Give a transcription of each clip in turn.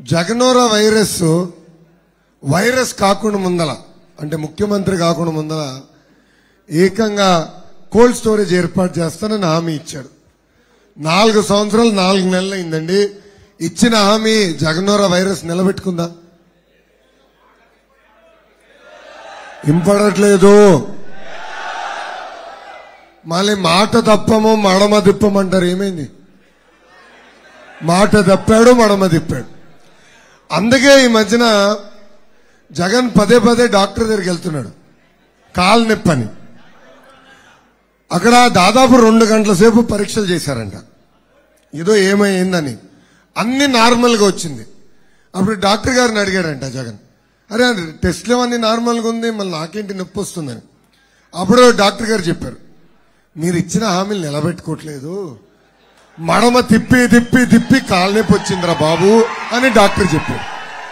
జగనోర virus virus కాకుండా ముందల అంటే ముఖ్యమంత్రి కాకుండా ముందల ఏకంగా కోల్డ్ స్టోరేజ్ ఏర్పాటు చేస్తానని హామీ ఇచ్చాడు నాలుగు సంవత్సరాలు నాలుగు నెలలు అయిందండి ఇచ్చిన హామీ జగనోర వైరస్ నిలబెట్టుకుందా ఇంపడట్లేదు మళ్ళీ మాట తప్పము మడమ తిప్పమంటారు ఏమైంది మాట తప్పాడు మడమ తిప్పాడు అందుకే ఈ మధ్యన జగన్ పదే పదే డాక్టర్ దగ్గరికి వెళ్తున్నాడు కాలు నొప్పని అక్కడ దాదాపు రెండు గంటల సేపు పరీక్షలు చేశారంట ఏదో ఏమైందని అన్ని నార్మల్గా వచ్చింది అప్పుడు డాక్టర్ గారిని అడిగాడంట జగన్ అరే టెస్ట్లు అన్ని నార్మల్గా ఉంది మళ్ళీ నాకేంటి నొప్పి వస్తుందని అప్పుడు డాక్టర్ గారు చెప్పారు మీరు ఇచ్చిన హామీలు నిలబెట్టుకోవట్లేదు మడమ తిప్పి తిప్పి తిప్పి కాలు నొప్పి వచ్చిందిరా బాబు అని డాక్టర్ చెప్పారు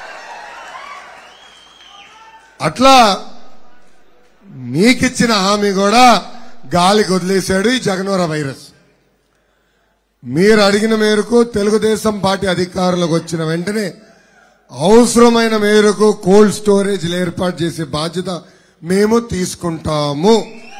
అట్లా మీకిచ్చిన హామీ కూడా గాలికి వదిలేశాడు ఈ జగనోర వైరస్ మీరు అడిగిన మేరకు తెలుగుదేశం పార్టీ అధికారంలోకి వచ్చిన వెంటనే అవసరమైన మేరకు కోల్డ్ స్టోరేజ్లు ఏర్పాటు చేసే బాధ్యత మేము తీసుకుంటాము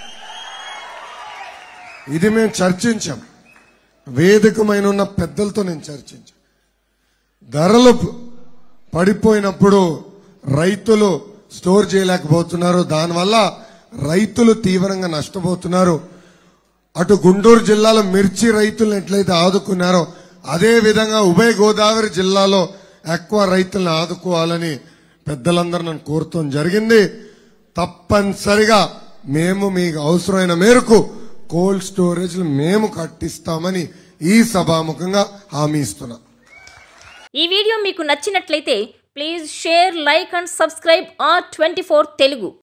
ఇది మేము చర్చించాం వేదికమైన ఉన్న పెద్దలతో నేను చర్చించాను ధరలు ప- పడిపోయినప్పుడు రైతులు స్టోర్ చేయలేకపోతున్నారు దానివల్ల రైతులు తీవ్రంగా నష్టపోతున్నారు అటు గుంటూరు జిల్లాలో మిర్చి రైతులను ఎట్లయితే ఆదుకున్నారో అదే విధంగా ఉభయ గోదావరి జిల్లాలో ఎక్కువ రైతులను ఆదుకోవాలని పెద్దలందరూ నన్ను కోరుతాం జరిగింది తప్పనిసరిగా మేము మీకు అవసరమైన మేరకు కోల్డ్ స్టోరేజ్లు మేము కట్టిస్తామని ఈ సభాముఖంగా హామీ ఇస్తున్నాం ఈ వీడియో మీకు నచ్చినట్లయితే please share like and subscribe R twenty Telugu